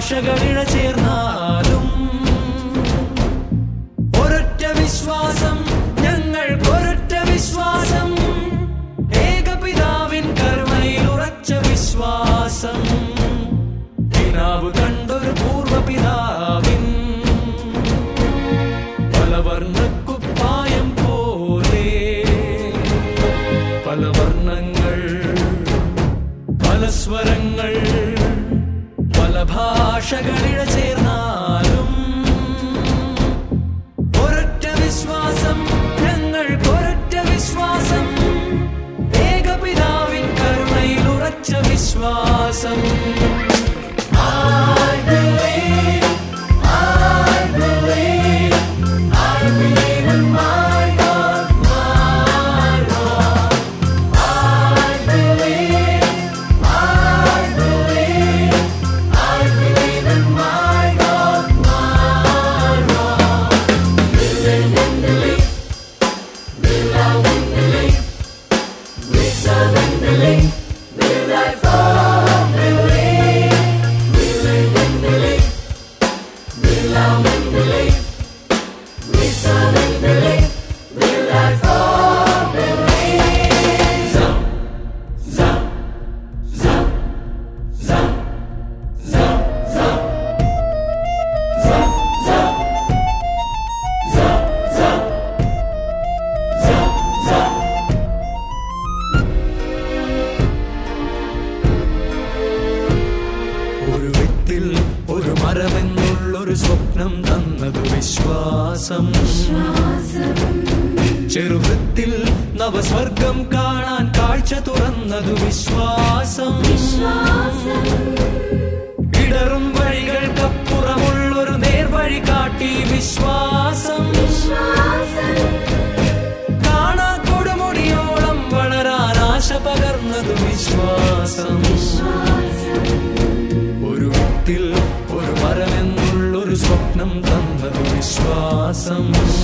ഭാഷകളിഴ ചേർന്നാലും ഒരൊറ്റ വിശ്വാസം ഞങ്ങൾക്കൊരൊറ്റ വിശ്വാസം ഏകപിതാവിൻ കരുണയിൽ ഉറച്ച വിശ്വാസം പിതാവ് കണ്ടൊരു പൂർവപിതാവിൻ പലവർണ്ണക്കുപ്പായം പോലെ പല വർണ്ണങ്ങൾ പല സ്വരങ്ങൾ പല ഭാഷകളിഴ ചേർന്നാലും ഒരൊറ്റ വിശ്വാസം ഞങ്ങൾക്കൊരൊറ്റ വിശ്വാസം ഏകപിതാവിൻ കരുണയിൽ ഉറച്ച വിശ്വാസം I believe, I believe, I believe in my God, my Lord. I believe, I believe, I believe in my God, my Lord. Believe in belief, believe in belief, we serve and believe, we life for believe. Believe in belief, believe in belief, we serve and believe, we life for believe. Zam, zam, zam, zam, zam, zam, zam, zam, zam, zam, zam, zam. ഒരു വ്യക്തിൽ ഒരു മരമെന്നുള്ളൊരു സ്വപ്നം തന്നത് വിശ്വാസം ചെറുവൃത്തിൽ നവസ്വർഗം കാണാൻ കാഴ്ച തുറന്നതു വിശ്വാസം ഇടറും വഴികൾക്കപ്പുറമുള്ളൊരു നേർവഴി കാട്ടി വിശ്വാസം കാണാ കൊടുമുടിയോളം വളരാൻ ആശ പകർന്നതു വിശ്വാസം ഒരു വിത്തിൽ ഒരു മരമെന്നുള്ളൊരു സ്വപ്നം തന്നതു വിശ്വാസം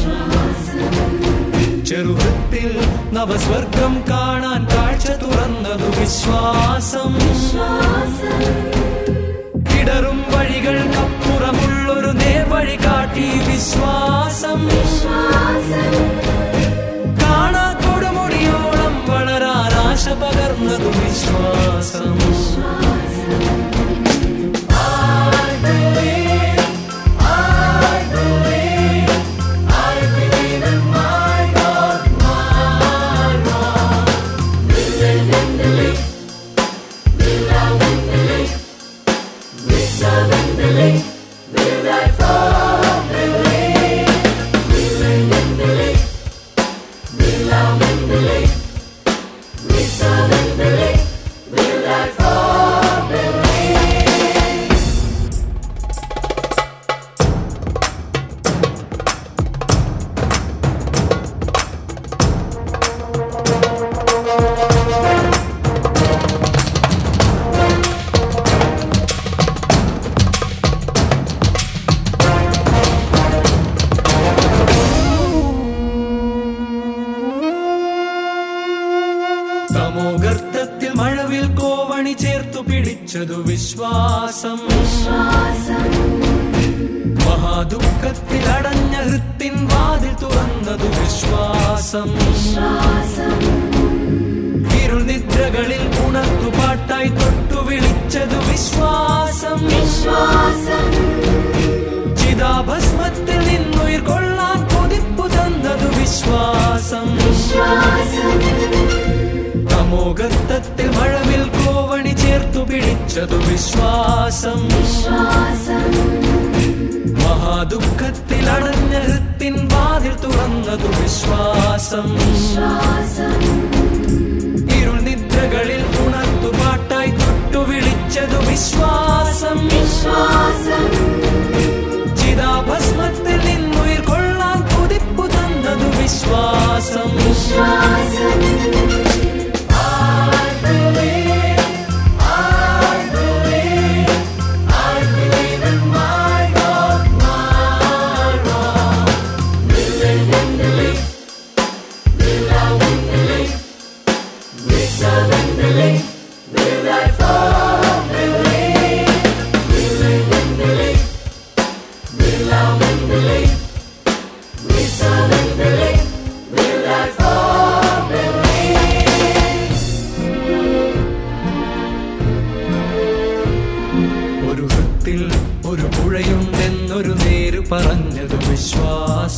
ചെറുവൃത്തിൽ നവസ്വർഗം കാണാൻ കാഴ്ച തുറന്നതു വിശ്വാസം ഇടറും വഴികൾക്കപ്പുറമുള്ളൊരു നേർവഴി കാട്ടി വിശ്വാസം കാണാ കൊടുമുടിയോളം വളരാൻ ആശ പകർന്നതു വിശ്വാസം I believe, I believe, I believe in my God, my Lord. Believe in belief, believe in belief, we serve and believe, we die for belief. Believe in belief, believe in belief, we serve and believe, we die for belief. തമോഗർത്തത്തിൽ മഴവിൽ കോവണി ചേർത്തു പിടിച്ചതു വിശ്വാസം മഹാദുഃഖത്തിൽ അടഞ്ഞ ഹൃത്തിൻ വാതിൽ തുറന്നതു വിശ്വാസം ഇരുൾ നിദ്രകളിൽ ഉണർത്തു പാട്ടായി തൊട്ടു വിളിച്ചതു വിശ്വാസം ചിതാഭസ്മത്തിൽ നിന്നുയിർ കൊള്ളാൻ കൊതിപ്പു തന്നതു വിശ്വാസം തമോഗർത്തത്തിൽ മഴവിൽ കോവണി ചേർത്തു പിടിച്ചതു വിശ്വാസം മഹാദുഃഖത്തിൽ അടഞ്ഞ ഹൃത്തിൻ വാതിൽ തുറന്നതു വിശ്വാസം ഇരുൾ നിദ്രകളിൽ ഉണർത്തു പാട്ടായി തൊട്ടു വിളിച്ചതു വിശ്വാസം ചിതാഭസ്മത്തിൽ നിന്നുയിർ കൊള്ളാൻ കൊതിപ്പു തന്നതു വിശ്വാസം I believe, I believe, I believe in my God, my Lord. Believe in belief, believe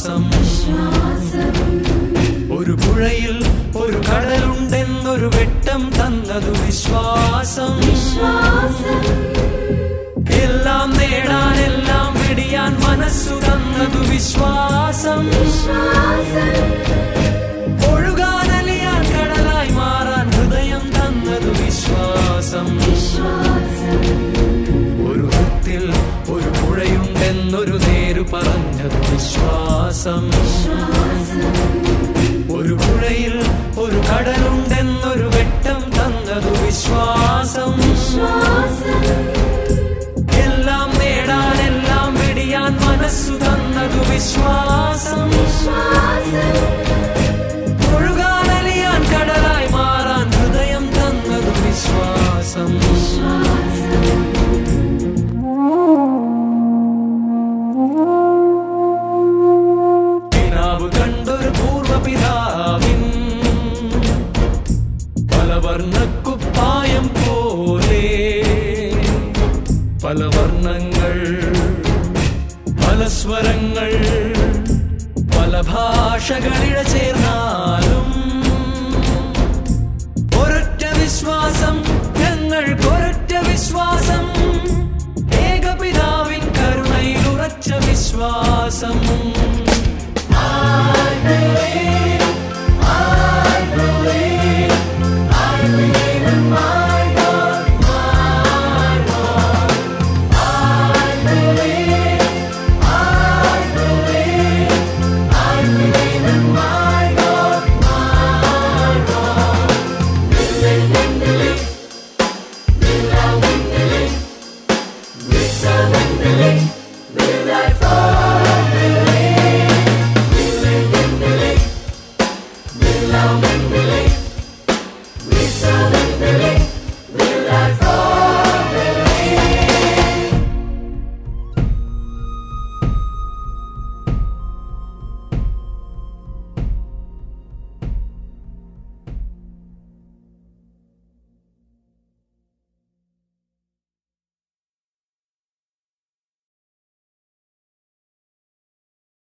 വിശ്വാസം ഒരു പുഴയിൽ ഒരു കടലുണ്ടെന്നൊരു വെട്ടം തന്നതു വിശ്വാസം എല്ലാം നേടാൻ എല്ലാം വെടിയാൻ മനസ്സു തന്നതു വിശ്വാസം ഒഴുകാനലിയാൻ കടലായി മാറാൻ ഹൃദയം തന്നതു വിശ്വാസം ഒരു വൃത്തിൽ ഒരു പുഴയുണ്ടെന്നൊരു നേരു പറഞ്ഞതു വിശ്വാസം ഒരു പുഴയിൽ ഒരു കടലുണ്ടെന്നൊരു വെട്ടം തന്നതു വിശ്വാസം എല്ലാം നേടാൻ എല്ലാം വെടിയാൻ മനസ്സു തന്നതു വിശ്വാസം ഒഴുകാനലിയാൻ കടലായി മാറാൻ ഹൃദയം തന്നതു വിശ്വാസം പിതാവ് കണ്ടൊരു പൂർവപിതാവിൻ പല വർണ്ണക്കുപ്പായം പോലെ പല വർണ്ണങ്ങൾ പല സ്വരങ്ങൾ പല ഭാഷകളിഴ ചേർ